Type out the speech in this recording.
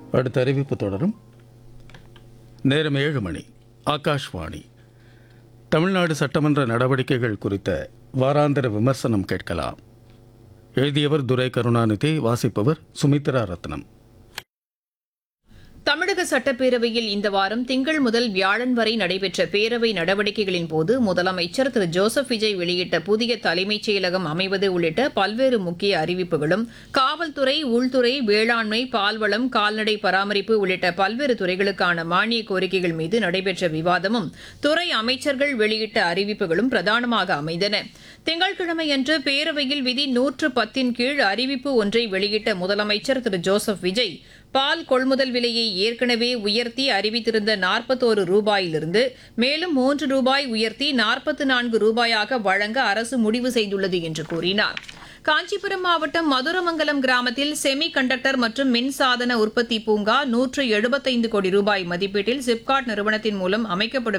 அடுத்த அறிவிப்பு தொடரும் நேரம் ஏழு மணி ஆகாஷ்வாணி தமிழ்நாடு சட்டமன்ற நடவடிக்கைகள் குறித்த வாராந்திர விமர்சனம் கேட்கலாம் எழுதியவர் துரை கருணாநிதி வாசிப்பவர் சுமித்ரா ரத்னம் தமிழக சட்டப்பேரவையில் இந்த வாரம் திங்கள் முதல் வியாழன் வரை நடைபெற்ற பேரவை நடவடிக்கைகளின் போது முதலமைச்சர் திரு ஜோசப் விஜய் வெளியிட்ட புதிய தலைமைச் செயலகம் அமைவது உள்ளிட்ட பல்வேறு முக்கிய அறிவிப்புகளும் காவல்துறை உள்துறை வேளாண்மை பால்வளம் கால்நடை பராமரிப்பு உள்ளிட்ட பல்வேறு துறைகளுக்கான மானிய கோரிக்கைகள் மீது நடைபெற்ற விவாதமும் துறை அமைச்சர்கள் வெளியிட்ட அறிவிப்புகளும் பிரதானமாக அமைந்தன திங்கட்கிழமையன்று பேரவையில் விதி நூற்று பத்தின் கீழ் அறிவிப்பு ஒன்றை வெளியிட்ட முதலமைச்சர் திரு ஜோசப் விஜய் பால் கொள்முதல் விலையை ஏற்கனவே உயர்த்தி அறிவித்திருந்த நாற்பத்தோரு ரூபாயிலிருந்து மேலும் மூன்று ரூபாய் உயர்த்தி நாற்பத்தி நான்கு ரூபாயாக வழங்க அரசு முடிவு செய்துள்ளது என்று கூறினார் காஞ்சிபுரம் மாவட்டம் மதுரமங்கலம் கிராமத்தில் செமி கண்டக்டர் மற்றும் மின்சாதன உற்பத்தி பூங்கா நூற்று எழுபத்தைந்து கோடி ரூபாய் மதிப்பீட்டில் சிப்காட் நிறுவனத்தின் மூலம் அமைக்கப்படும்